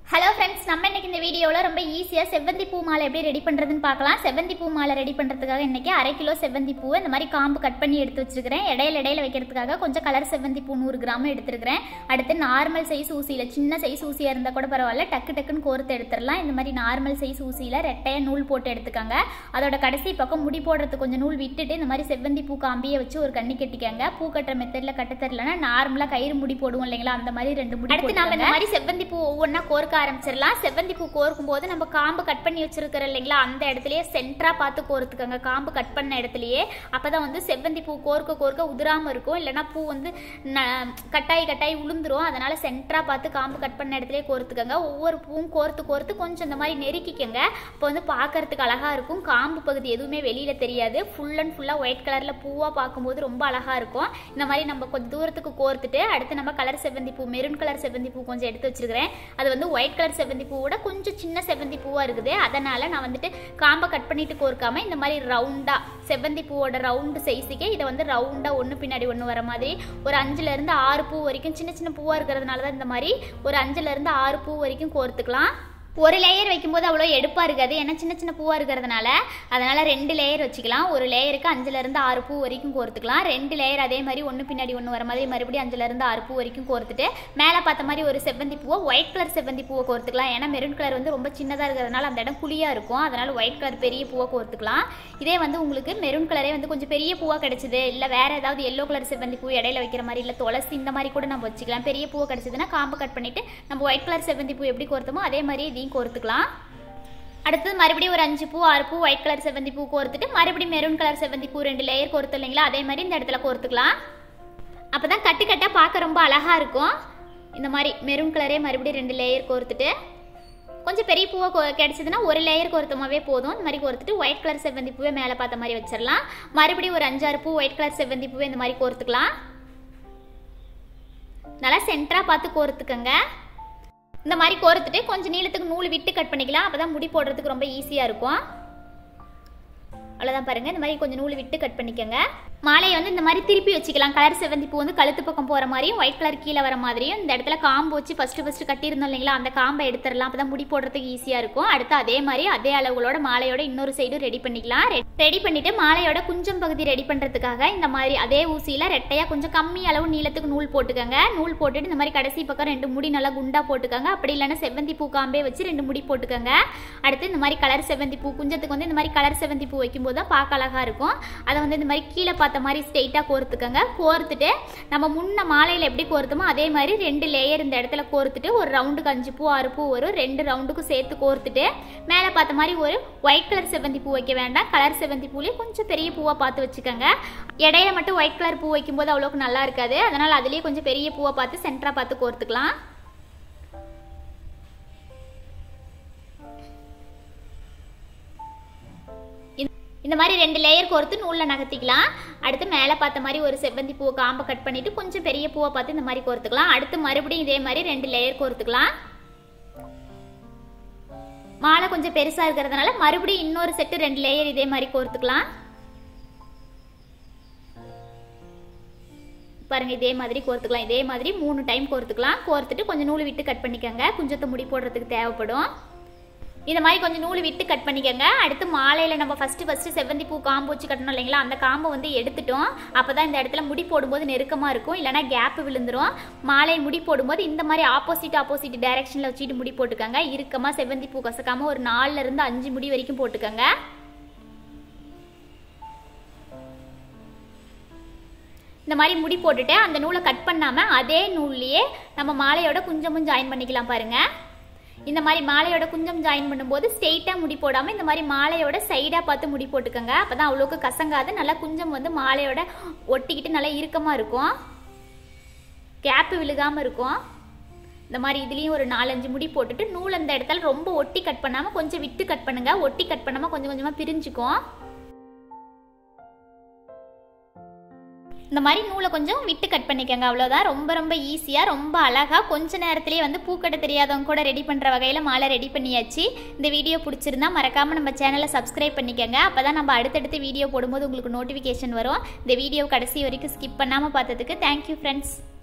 hello friends நம்ம இன்னைக்கு இந்த வீடியோவில் ரொம்ப ஈஸியாக செவ்வந்தி பூ மாலை எப்படி ரெடி பண்ணுறதுன்னு பார்க்கலாம் செவ்வந்தி பூ மாலை ரெடி பண்ணுறதுக்காக இன்னைக்கு அரை கிலோ செவ்வந்தி பூ இந்த மாதிரி காம்பு கட் பண்ணி எடுத்து வச்சிருக்கிறேன் இடையில இடையில வைக்கிறதுக்காக கொஞ்சம் கலர் செவ்வந்தி பூ நூறு கிராம் எடுத்துருக்கிறேன் அடுத்து நார்மல் சைஸ் ஊசியில் சின்ன சைஸ் ஊசியாக இருந்தால் கூட பரவாயில்ல டக்கு டக்குன்னு கோர்த்து எடுத்துடலாம் இந்த மாதிரி நார்மல் சைஸ் ஊசியில் ரெட்டையாக நூல் போட்டு எடுத்துக்கோங்க அதோட கடைசி பக்கம் முடி போடுறதுக்கு கொஞ்சம் நூல் விட்டுட்டு இந்த மாதிரி செவ்வந்தி பூ காம்பியை வச்சு ஒரு கண்ணி கட்டிக்கங்க பூ கட்டுற மெத்தடில் கட்ட தெரியலனா நார்மலாக கயிறு முடி போடுவோம் இல்லைங்களா அந்த மாதிரி ரெண்டு முடி அடுத்து நம்ம இந்த மாதிரி செவ்வந்தி பூ ஒவ்வொன்றா கோர்க்க ஆரம்பிச்சிடலாம் செவ்வந்தி பூ கோர்க்கும் போது நம்ம காம்பு கட் பண்ணி வச்சிருக்கிறோம் இல்லைங்களா அந்த இடத்துலயே சென்டரா பார்த்து கோர்த்துக்கோங்க காம்பு கட் பண்ண இடத்துலயே அப்பதான் வந்து செவ்வந்தி பூ கோர்க்க கோர்க்க உதிராம இருக்கும் இல்லைன்னா பூ வந்து ந- கட்டாயி கட்டாயி உளுந்துரும் அதனால சென்டரா பார்த்து காம்பு கட் பண்ண இடத்துலயே கோர்த்துக்கோங்க ஒவ்வொரு பூவும் கோர்த்து கோர்த்து கொஞ்சம் இந்த மாதிரி நெருக்கிக்கங்க அப்போ வந்து பார்க்கறதுக்கு அழகா இருக்கும் காம்பு பகுதி எதுவுமே வெளியில தெரியாது ஃபுல் அண்ட் ஃபுல்லா ஒயிட் கலர்ல பூவா பார்க்கும்போது ரொம்ப அழகா இருக்கும் இந்த மாதிரி நம்ம கொஞ்சம் தூரத்துக்கு கோர்த்துட்டு அடுத்து நம்ம கலர் செவ்வந்தி பூ மெரூன் கலர் செவ்வந்தி பூ கொஞ்சம் எடுத்து வச்சிருக்கிறேன் அது வந்து ஒயிட் கலர் செவ்வந்தி பூவோட கொஞ்சம் சின்ன செவ்வந்தி பூவா இருக்குது அதனால நான் வந்துட்டு காம்பை கட் பண்ணிட்டு கோர்க்காம இந்த மாதிரி ரவுண்டா செவ்வந்தி பூவோட ரவுண்டு சைஸுக்கே இதை வந்து ரவுண்டா ஒன்று பின்னாடி ஒன்று வர மாதிரி ஒரு அஞ்சுல இருந்து ஆறு பூ வரைக்கும் சின்ன சின்ன பூவா இருக்கிறதுனால தான் இந்த மாதிரி ஒரு அஞ்சுல இருந்து ஆறு பூ வரைக்கும் கோர்த்துக்கலாம் ஒரு லேயர் வைக்கும்போது அவ்வளோ எடுப்பாக இருக்காது ஏன்னா சின்ன சின்ன பூவாக இருக்கிறதுனால அதனால் ரெண்டு லேயர் வச்சுக்கலாம் ஒரு லேயருக்கு அஞ்சுலேருந்து ஆறு பூ வரைக்கும் கோர்த்துக்கலாம் ரெண்டு லேயர் அதே மாதிரி ஒன்று பின்னாடி ஒன்று வர மாதிரி மறுபடியும் அஞ்சுலேருந்து ஆறு பூ வரைக்கும் கோர்த்துட்டு மேலே பார்த்த மாதிரி ஒரு செவ்வந்தி பூவை ஒயிட் கலர் செவ்வந்தி பூவை கோர்த்துக்கலாம் ஏன்னா மெரூன் கலர் வந்து ரொம்ப சின்னதாக இருக்கிறதுனால அந்த இடம் குழியாக இருக்கும் அதனால் ஒயிட் கலர் பெரிய பூவை கோர்த்துக்கலாம் இதே வந்து உங்களுக்கு மெரூன் கலரே வந்து கொஞ்சம் பெரிய பூவாக கிடைச்சது இல்லை வேறு ஏதாவது எல்லோ கலர் செவ்வந்தி பூ இடையில வைக்கிற மாதிரி இல்லை துளசி இந்த மாதிரி கூட நம்ம வச்சுக்கலாம் பெரிய பூவை கிடைச்சதுன்னா காம்பு கட் பண்ணிட்டு நம்ம ஒயிட் கலர் செவ்வந்தி பூ எப்படி கோர்த்தோமோ அதே மாதிரி இதையும் கோர்த்துக்கலாம் அடுத்தது மறுபடியும் ஒரு அஞ்சு பூ ஆறு பூ ஒயிட் கலர் செவ்வந்தி பூ கோர்த்துட்டு மறுபடியும் மெரூன் கலர் செவ்வந்தி பூ ரெண்டு லேயர் கோர்த்து இல்லைங்களா அதே மாதிரி இந்த இடத்துல கோர்த்துக்கலாம் அப்போ தான் கட்டு கட்டாக பார்க்க ரொம்ப அழகாக இருக்கும் இந்த மாதிரி மெரூன் கலரே மறுபடியும் ரெண்டு லேயர் கோர்த்துட்டு கொஞ்சம் பெரிய பூவை கோ- கிடைச்சதுன்னா ஒரு லேயர் கோர்த்தமாவே போதும் இந்த மாதிரி கோர்த்துட்டு ஒயிட் கலர் செவ்வந்தி பூவை மேலே பார்த்த மாதிரி வச்சிடலாம் மறுபடியும் ஒரு அஞ்சாறு பூ ஒயிட் கலர் செவ்வந்தி பூவை இந்த மாதிரி கோர்த்துக்கலாம் நல்லா சென்டரா பார்த்து கோர்த்துக்கங்க இந்த மாதிரி கோர்த்துட்டு கொஞ்சம் நீளத்துக்கு நூல் விட்டு கட் பண்ணிக்கலாம் அப்பதான் முடி போடுறதுக்கு ரொம்ப ஈஸியா இருக்கும் அவ்வளோதான் பாருங்க இந்த மாதிரி கொஞ்சம் நூல் விட்டு கட் பண்ணிக்கோங்க மாலையை வந்து இந்த மாதிரி திருப்பி வச்சுக்கலாம் கலர் செவ்வந்தி பூ வந்து கழுத்து பக்கம் போகிற மாதிரியும் ஒயிட் கலர் கீழே வர மாதிரியும் இந்த இடத்துல காம்பு வச்சு ஃபஸ்ட்டு ஃபஸ்ட்டு கட்டியிருந்தோம் இல்லைங்களா அந்த காம்பை எடுத்துடலாம் அப்போ தான் முடி போடுறதுக்கு ஈஸியாக இருக்கும் அடுத்து அதே மாதிரி அதே அளவுகளோட மாலையோட இன்னொரு சைடும் ரெடி பண்ணிக்கலாம் ரெடி பண்ணிட்டு மாலையோட குஞ்சம் பகுதி ரெடி பண்ணுறதுக்காக இந்த மாதிரி அதே ஊசியில் ரெட்டையாக கொஞ்சம் கம்மி அளவு நீளத்துக்கு நூல் போட்டுக்கோங்க நூல் போட்டுட்டு இந்த மாதிரி கடைசி பக்கம் ரெண்டு முடி நல்லா குண்டா போட்டுக்கோங்க அப்படி இல்லைன்னா செவ்வந்தி பூ காம்பே வச்சு ரெண்டு முடி போட்டுக்கோங்க அடுத்து இந்த மாதிரி கலர் செவ்வந்தி பூ குஞ்சத்துக்கு வந்து இந்த மாதிரி கலர் செவ்வந்தி பூ வைக்கும்போது தான் பார்க்க அழகா இருக்கும் அதை வந்து இந்த மாதிரி கீழே பார்த்த மாதிரி ஸ்ட்ரெயிட்டாக கோர்த்துக்கோங்க கோர்த்துட்டு நம்ம முன்ன மாலையில் எப்படி கோர்த்தோமோ அதே மாதிரி ரெண்டு லேயர் இந்த இடத்துல கோர்த்துட்டு ஒரு ரவுண்டுக்கு அஞ்சு பூ ஆறு பூ வரும் ரெண்டு ரவுண்டுக்கும் சேர்த்து கோர்த்துட்டு மேலே பார்த்த மாதிரி ஒரு ஒயிட் கலர் செவ்வந்தி பூ வைக்க வேண்டாம் கலர் செவ்வந்தி பூலேயே கொஞ்சம் பெரிய பூவாக பார்த்து வச்சுக்கோங்க இடையில மட்டும் ஒயிட் கலர் பூ வைக்கும்போது அவ்வளோக்கு நல்லா இருக்காது அதனால் அதுலேயே கொஞ்சம் பெரிய பூவை பார்த்து சென்டராக பார்த்து கோர்த்துக்கலாம் இந்த- இந்த மாதிரி ரெண்டு லேயர் கோர்த்து நூலில் நகர்த்திக்கலாம் அடுத்து மேலே பார்த்த மாதிரி ஒரு செவ்வந்தி பூவை காம்பை கட் பண்ணிட்டு கொஞ்சம் பெரிய பூவை பார்த்து இந்த மாதிரி கோர்த்துக்கலாம் அடுத்து மறுபடியும் இதே மாதிரி ரெண்டு லேயர் கோர்த்துக்கலாம் மாலை கொஞ்சம் பெருசாக இருக்கிறதுனால மறுபடியும் இன்னொரு செட்டு ரெண்டு லேயர் இதே மாதிரி கோர்த்துக்கலாம் பாருங்க இதே மாதிரி கோர்த்துக்கலாம் இதே மாதிரி மூணு டைம் கோர்த்துக்கலாம் கோர்த்துட்டு கொஞ்சம் நூல் விட்டு கட் பண்ணிக்கோங்க குஞ்சத்தை முடி போடுறதுக்கு தேவைப்படும் இந்த மாதிரி கொஞ்சம் நூல் விட்டு கட் பண்ணிக்கோங்க அடுத்து மாலையில் நம்ம ஃபஸ்ட்டு ஃபஸ்ட்டு செவ்வந்தி பூ காம்பு வச்சு கட்டணும் இல்லைங்களா அந்த காம்பை வந்து எடுத்துட்டோம் அப்போ தான் இந்த இடத்துல முடி போடும்போது நெருக்கமாக இருக்கும் இல்லைனா கேப் விழுந்துரும் மாலையை முடி போடும்போது இந்த மாதிரி ஆப்போசிட் ஆப்போசிட் டைரக்ஷனில் வச்சுட்டு முடி போட்டுக்கோங்க இறுக்கமாக செவ்வந்தி பூ கசக்காமல் ஒரு நாலுல இருந்து அஞ்சு முடி வரைக்கும் போட்டுக்கோங்க இந்த மாதிரி முடி போட்டுட்டு அந்த நூலை கட் பண்ணாமல் அதே நூல்லையே நம்ம மாலையோட குஞ்சமும் ஜாயின் பண்ணிக்கலாம் பாருங்க இந்த மாதிரி மாலையோட குஞ்சம் ஜாயின் பண்ணும்போது ஸ்ட்ரெயிட்டாக முடி போடாமல் இந்த மாதிரி மாலையோட சைடாக பார்த்து முடி போட்டுக்கோங்க அப்போ தான் அவ்வளோக்கு கசங்காது நல்லா குஞ்சம் வந்து மாலையோட ஒட்டிக்கிட்டு நல்லா இறுக்கமாக இருக்கும் கேப்பு விழுகாமல் இருக்கும் இந்த மாதிரி இதுலேயும் ஒரு நாலஞ்சு முடி போட்டுட்டு நூல் அந்த இடத்துல ரொம்ப ஒட்டி கட் பண்ணாமல் கொஞ்சம் விட்டு கட் பண்ணுங்க ஒட்டி கட் பண்ணாமல் கொஞ்சம் கொஞ்சமாக பிரிஞ்சுக்கும் இந்த மாதிரி நூலை கொஞ்சம் விட்டு கட் பண்ணிக்கோங்க அவ்வளோதான் ரொம்ப ரொம்ப ஈஸியாக ரொம்ப அழகாக கொஞ்ச நேரத்திலேயே வந்து பூக்கட்ட தெரியாதவங்க கூட ரெடி பண்ணுற வகையில் மாலை ரெடி பண்ணியாச்சு இந்த வீடியோ பிடிச்சிருந்தா மறக்காமல் நம்ம சேனலை சப்ஸ்கிரைப் பண்ணிக்கோங்க அப்போ தான் நம்ம அடுத்தடுத்து வீடியோ போடும்போது உங்களுக்கு நோட்டிஃபிகேஷன் வரும் இந்த வீடியோ கடைசி வரைக்கும் ஸ்கிப் பண்ணாமல் பார்த்ததுக்கு தேங்க்யூ ஃப்ரெண்ட்ஸ்